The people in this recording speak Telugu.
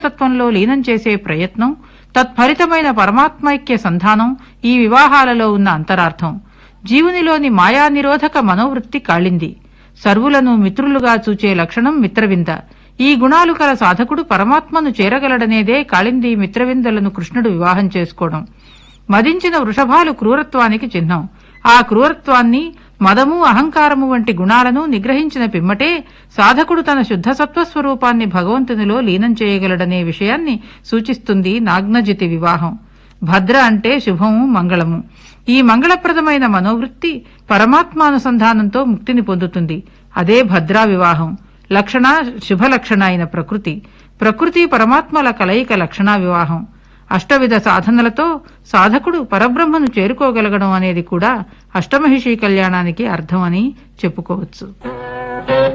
తత్వంలో లీనం చేసే ప్రయత్నం తత్ఫలితమైన పరమాత్మైక్య సంధానం ఈ వివాహాలలో ఉన్న అంతరార్థం జీవునిలోని మాయా నిరోధక మనోవృత్తి కాళింది సర్వులను మిత్రులుగా చూచే లక్షణం మిత్రవింద ఈ గుణాలు కల సాధకుడు పరమాత్మను చేరగలడనేదే కాళింది మిత్రవిందలను కృష్ణుడు వివాహం చేసుకోవడం మదించిన వృషభాలు క్రూరత్వానికి చిహ్నం ఆ క్రూరత్వాన్ని మదము అహంకారము వంటి గుణాలను నిగ్రహించిన పిమ్మటే సాధకుడు తన శుద్ధ సత్వస్వరూపాన్ని భగవంతునిలో లీనం చేయగలడనే విషయాన్ని సూచిస్తుంది నాగ్నజితి వివాహం భద్ర అంటే శుభము మంగళము ఈ మంగళప్రదమైన మనోవృత్తి పరమాత్మానుసంధానంతో ముక్తిని పొందుతుంది అదే భద్రా వివాహం లక్షణ శుభలక్షణ అయిన ప్రకృతి ప్రకృతి పరమాత్మల కలయిక లక్షణా వివాహం అష్టవిధ సాధనలతో సాధకుడు పరబ్రహ్మను చేరుకోగలగడం అనేది కూడా అష్టమహిషి కళ్యాణానికి అర్థం అని చెప్పుకోవచ్చు